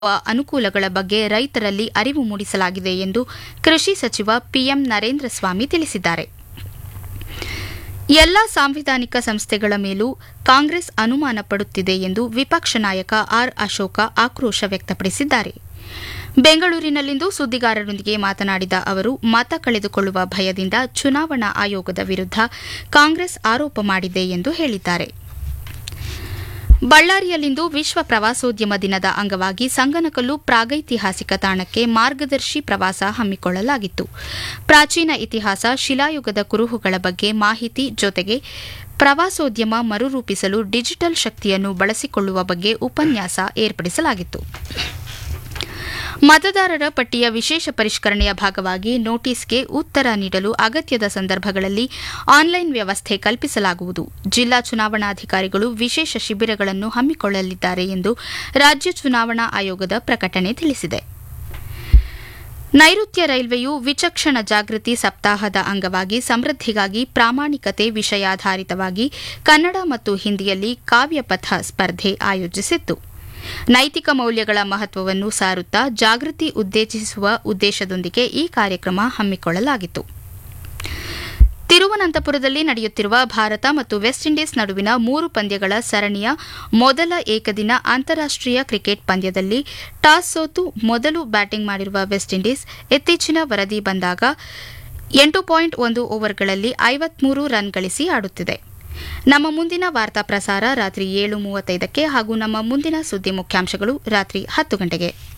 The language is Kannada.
ಅನುಕೂಲಗಳ ಬಗ್ಗೆ ರೈತರಲ್ಲಿ ಅರಿವು ಮೂಡಿಸಲಾಗಿದೆ ಎಂದು ಕೃಷಿ ಸಚಿವ ಪಿಎಂ ನರೇಂದ್ರ ಸ್ವಾಮಿ ತಿಳಿಸಿದ್ದಾರೆ ಎಲ್ಲ ಸಾಂವಿಧಾನಿಕ ಸಂಸ್ಥೆಗಳ ಮೇಲೂ ಕಾಂಗ್ರೆಸ್ ಅನುಮಾನ ಪಡುತ್ತಿದೆ ಎಂದು ವಿಪಕ್ಷ ನಾಯಕ ಆರ್ ಅಶೋಕ ಆಕ್ರೋಶ ವ್ಯಕ್ತಪಡಿಸಿದ್ದಾರೆ ಬೆಂಗಳೂರಿನಲ್ಲಿಂದು ಸುದ್ದಿಗಾರರೊಂದಿಗೆ ಮಾತನಾಡಿದ ಅವರು ಮತ ಕಳೆದುಕೊಳ್ಳುವ ಭಯದಿಂದ ಚುನಾವಣಾ ಆಯೋಗದ ವಿರುದ್ಧ ಕಾಂಗ್ರೆಸ್ ಆರೋಪ ಮಾಡಿದೆ ಎಂದು ಹೇಳಿದ್ದಾರೆ ಬಳ್ಳಾರಿಯಲ್ಲಿಂದು ವಿಶ್ವ ಪ್ರವಾಸೋದ್ಯಮ ದಿನದ ಅಂಗವಾಗಿ ಸಂಗನಕಲ್ಲು ಪ್ರಾಗೈತಿಹಾಸಿಕ ತಾಣಕ್ಕೆ ಮಾರ್ಗದರ್ಶಿ ಪ್ರವಾಸ ಹಮ್ಮಿಕೊಳ್ಳಲಾಗಿತ್ತು ಪ್ರಾಚೀನ ಇತಿಹಾಸ ಶಿಲಾಯುಗದ ಕುರುಹುಗಳ ಬಗ್ಗೆ ಮಾಹಿತಿ ಜೊತೆಗೆ ಪ್ರವಾಸೋದ್ಯಮ ಮರುರೂಪಿಸಲು ಡಿಜಿಟಲ್ ಶಕ್ತಿಯನ್ನು ಬಳಸಿಕೊಳ್ಳುವ ಬಗ್ಗೆ ಉಪನ್ಯಾಸ ಏರ್ಪಡಿಸಲಾಗಿತ್ತು ಮತದಾರರ ಪಟ್ಟಿಯ ವಿಶೇಷ ಪರಿಷ್ಕರಣೆಯ ಭಾಗವಾಗಿ ನೋಟಿಸ್ಗೆ ಉತ್ತರ ನೀಡಲು ಅಗತ್ಯದ ಸಂದರ್ಭಗಳಲ್ಲಿ ಆನ್ಲೈನ್ ವ್ಯವಸ್ಥೆ ಕಲ್ಪಿಸಲಾಗುವುದು ಜಿಲ್ಲಾ ಚುನಾವಣಾಧಿಕಾರಿಗಳು ವಿಶೇಷ ಶಿಬಿರಗಳನ್ನು ಹಮ್ಮಿಕೊಳ್ಳಲಿದ್ದಾರೆ ಎಂದು ರಾಜ್ಯ ಚುನಾವಣಾ ಆಯೋಗದ ಪ್ರಕಟಣೆ ತಿಳಿಸಿದೆ ನೈಋತ್ಯ ರೈಲ್ವೆಯು ವಿಚಕ್ಷಣ ಜಾಗೃತಿ ಸಪ್ತಾಹದ ಅಂಗವಾಗಿ ಸಮೃದ್ಧಿಗಾಗಿ ಪ್ರಾಮಾಣಿಕತೆ ವಿಷಯಾಧಾರಿತವಾಗಿ ಕನ್ನಡ ಮತ್ತು ಹಿಂದಿಯಲ್ಲಿ ಕಾವ್ಯಪಥ ಸ್ಪರ್ಧೆ ಆಯೋಜಿಸಿತ್ತು ನೈತಿಕ ಮೌಲ್ಯಗಳ ಮಹತ್ವವನ್ನು ಸಾರುತ್ತಾ ಜಾಗೃತಿ ಉತ್ತೇಜಿಸುವ ಉದ್ದೇಶದೊಂದಿಗೆ ಈ ಕಾರ್ಯಕ್ರಮ ಹಮ್ಮಿಕೊಳ್ಳಲಾಗಿತ್ತು ತಿರುವನಂತಪುರದಲ್ಲಿ ನಡೆಯುತ್ತಿರುವ ಭಾರತ ಮತ್ತು ವೆಸ್ಟ್ ಇಂಡೀಸ್ ನಡುವಿನ ಮೂರು ಪಂದ್ಯಗಳ ಸರಣಿಯ ಮೊದಲ ಏಕದಿನ ಅಂತಾರಾಷ್ಟೀಯ ಕ್ರಿಕೆಟ್ ಪಂದ್ಯದಲ್ಲಿ ಟಾಸ್ ಸೋತು ಮೊದಲು ಬ್ಯಾಟಿಂಗ್ ಮಾಡಿರುವ ವೆಸ್ಟ್ ಇಂಡೀಸ್ ಇತ್ತೀಚಿನ ವರದಿ ಬಂದಾಗ ಎಂಟು ಪಾಯಿಂಟ್ ಒಂದು ಓವರ್ಗಳಲ್ಲಿ ಐವತ್ಮೂರು ರನ್ ಗಳಿಸಿ ಆಡುತ್ತಿದೆ ನಮ್ಮ ಮುಂದಿನ ವಾರ್ತಾ ಪ್ರಸಾರ ರಾತ್ರಿ ಏಳು ಮೂವತ್ತೈದಕ್ಕೆ ಹಾಗೂ ನಮ್ಮ ಮುಂದಿನ ಸುದ್ದಿ ಮುಖ್ಯಾಂಶಗಳು ರಾತ್ರಿ ಹತ್ತು ಗಂಟೆಗೆ